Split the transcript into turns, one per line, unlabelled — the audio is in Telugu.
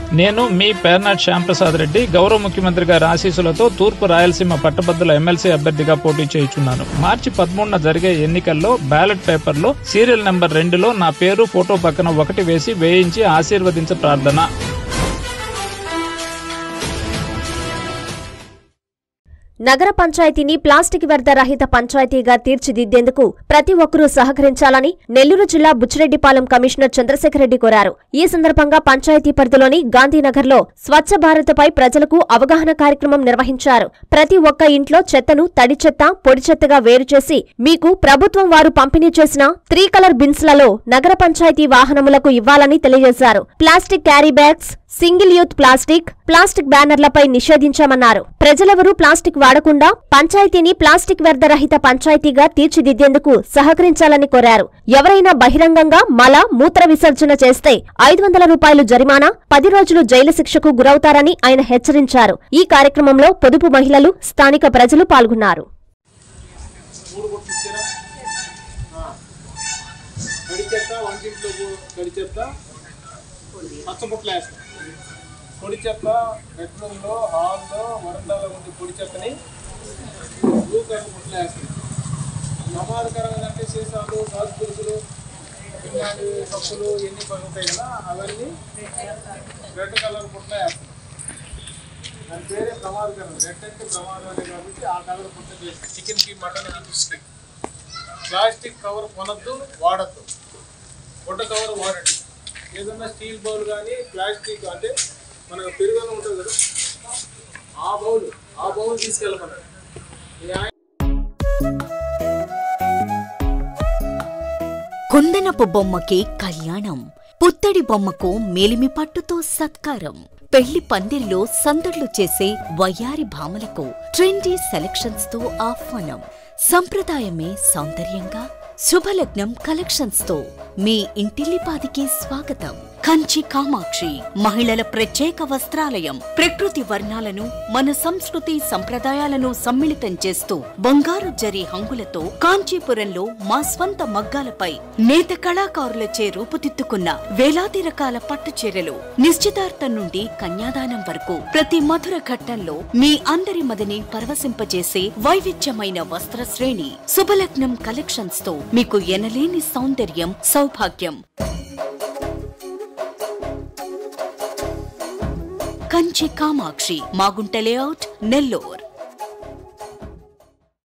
నేను మీ పేర్నాట్ శ్యాంప్రసాద్ రెడ్డి గౌరవ ముఖ్యమంత్రి గారి ఆశీస్సులతో తూర్పు రాయలసీమ పట్టభద్రుల ఎమ్మెల్సీ అభ్యర్థిగా పోటీ చేయుచున్నాను మార్చి పదమూడున జరిగే ఎన్నికల్లో బ్యాలెట్ పేపర్లో సీరియల్ నెంబర్ రెండులో నా పేరు ఫోటో పక్కన ఒకటి వేసి వేయించి ఆశీర్వదించ ప్రార్థన
నగర పంచాయతీని ప్లాస్టిక్ వ్యర్థ రహిత పంచాయతీగా తీర్చిదిద్దేందుకు ప్రతి ఒక్కరూ సహకరించాలని నెల్లూరు జిల్లా బుచ్చిరెడ్డిపాలెం కమిషనర్ చంద్రశేఖర్ రెడ్డి కోరారు ఈ సందర్భంగా పంచాయతీ పరిధిలోని గాంధీనగర్లో స్వచ్ఛ భారత్పై ప్రజలకు అవగాహన కార్యక్రమం నిర్వహించారు ప్రతి ఒక్క ఇంట్లో చెత్తను తడి చెత్త పొడి చెత్తగా వేరు చేసి మీకు ప్రభుత్వం వారు పంపిణీ చేసిన త్రీ కలర్ బిన్స్లలో నగర పంచాయతీ వాహనములకు ఇవ్వాలని తెలియజేశారు plastic carry bags single use plastic plastic బ్యానర్లపై నిషేధించామన్నారు ప్రజలెవరూ ప్లాస్టిక్ వాడకుండా పంచాయతీని ప్లాస్టిక్ వ్యర్థరహిత పంచాయతీగా తీర్చిదిద్దేందుకు సహకరించాలని కోరారు ఎవరైనా బహిరంగంగా మల మూత్ర విసర్జన చేస్తే ఐదు వందల రూపాయలు జరిమానా పది రోజులు జైలు శిక్షకు గురవుతారని ఆయన హెచ్చరించారు ఈ కార్యక్రమంలో పొదుపు మహిళలు స్థానిక ప్రజలు పాల్గొన్నారు
మూడు కొట్లు ఇచ్చారా ఆ. తడి చెత్త వంటింట్లో గు- తడి చెత్త పచ్చ బుట్టలు వేస్తాం పొడి చెత్త బెడ్రూమ్లో హాల్లో వరండాలో ఉండే పొడి చెత్తని బ్లూ కలర్ బుట్టలు వేస్తాం ప్రమాదకరంగా అంటే సీసాలు గాజు పురుషులు ఇలాంటి కప్పులు ఎన్ని పగులుతాయి కదా అవన్నీ రెడ్ కలర్ బుట్టలు వేస్తాం దాని పేరే ప్రమాదకరం రెడ్ అంటే ప్రమాదమే కాబట్టి ఆ కలర్ పుట్ట చేసి చికెన్కి మటన్కి ఫిష్కి ప్లాస్టిక్ కవర్ కొనద్దు వాడద్దు గుడ్డ కవర్ వాడండి ఏదన్నా స్టీల్ బౌల్ కానీ ప్లాస్టిక్ అంటే మనకు పెరుగన్న ఉంటుంది కదా ఆ బౌల్ ఆ బౌల్ తీసుకెళ్ళమన్నాడు ఈ ఆయన
కుందనపు బొమ్మకి కళ్యాణం పుత్తడి బొమ్మకు మేలిమి పట్టుతో సత్కారం పెళ్లి పందిర్లో సందడ్లు చేసే వయ్యారి భామలకు ట్రెండీ సెలక్షన్స్ తో ఆహ్వానం సంప్రదాయమే సౌందర్యంగా శుభలగ్నం కలెక్షన్స్ తో మీ ఇంటిల్లిపాదికి స్వాగతం కంచి కామాక్షి మహిళల ప్రత్యేక వస్త్రాలయం ప్రకృతి వర్ణాలను మన సంస్కృతి సంప్రదాయాలను సమ్మిళితం చేస్తూ బంగారు జరి హంగులతో కాంచీపురంలో మా స్వంత మగ్గాలపై నేత కళాకారులచే రూపుదిద్దుకున్న వేలాది రకాల పట్టు చీరలు నిశ్చితార్థం నుండి కన్యాదానం వరకు ప్రతి మధుర ఘట్టంలో మీ అందరి మదిని పరవశింపజేసే వైవిధ్యమైన వస్త్ర శ్రేణి శుభలగ్నం కలెక్షన్స్ తో మీకు ఎనలేని సౌందర్యం సౌభాగ్యం కంచి కామాక్షి మాగుంట లేఅవుట్ నెల్లూర్